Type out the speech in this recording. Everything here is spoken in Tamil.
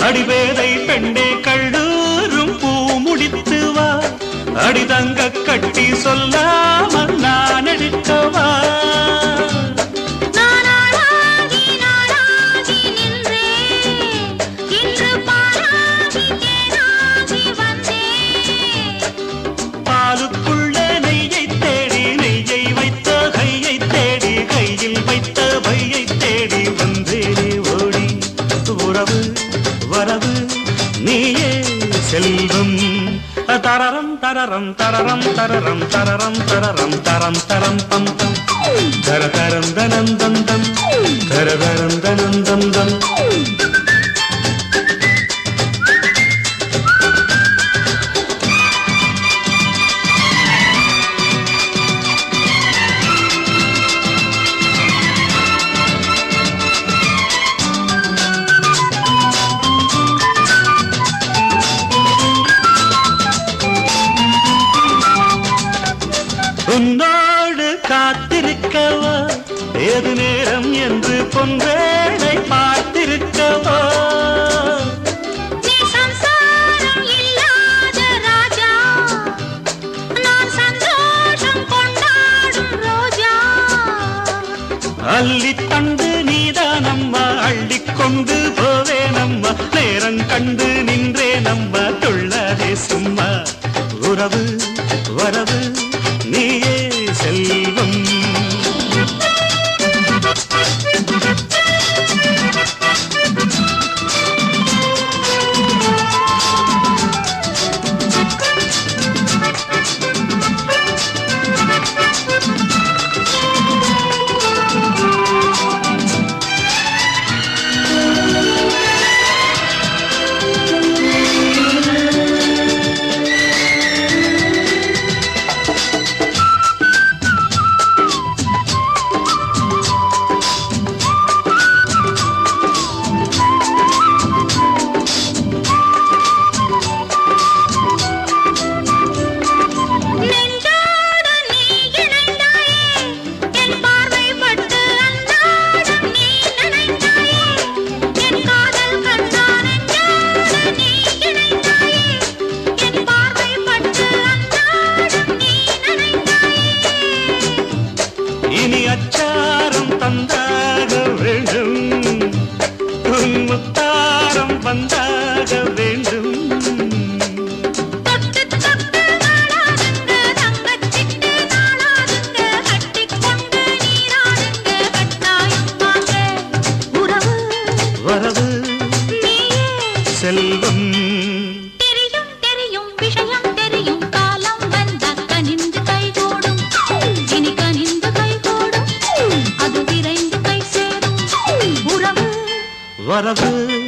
அடிவேதை பெண்ணே கள்ளூரும் பூ முடித்து வா அடிதங்க கட்டி சொல்லாமல் நான் எடுக்கவா நானாளாகி நாளாகி நின்றேன் இன்று பாலாகி தேனாகி வந்தேன் பாலுக்குள்ளே நெய்யை தேடி நெய்யை வைத்த கையை தேடி கையில் வைத்த பையை தேடி வந்தேனே ஓடி உறவு வரவு நீயே செல்வம் தரரம் தரரம் தரரம் தரரம் தரரம் தரரம் தரம் தரம் பம் பம் தர தரம் தனம் தம் தம் தர தரம் தனம் தம் தம் உன்னோடு காத்திருக்கவா ஏது நேரம் என்று பொன்வேளை பார்த்திருக்கவா நீ சம்சாரம் இல்லாத ராஜா நான் சந்தோஷம் கொண்டாடும் ரோஜா அள்ளி தந்து நீதான் அம்மா அள்ளிக்கொண்டு போவே நம்ம நேரம் கண்டு நின்றே நம்ம துள்ளதே சும்மா உறவு வரவு நீயே செல்வம் நெஞ்சோடு நீ இணைந்தாயே என் பார்வை பட்டு அன்றாடம் நீ நினைந்தாயே என் காதல் கண்ணா நெஞ்சோடு நீ இணைந்தாயே என் பார்வை பட்டு அன்றாடம் நீ நினைந்தாயே இனி அச்சாரம் தந்தாக வேண்டும் உன் முத்தாரம் வந்தாக வேண்டும் தொட்டு தொட்டு நாளாதுங்க தங்கச்சிட்டு நாளாதுங்க கட்டிக்கொண்டு நீராடுங்க கட்டாயம் வாங்க உறவு வரவு நீயே செல்வம் தெரியும் தெரியும் விஷயம் தெரியும் காலம் வந்த கனிந்து கைகூடும் இனி கனிந்து கைகூடும் அது விரைந்து கை சேரும் உறவு வரவு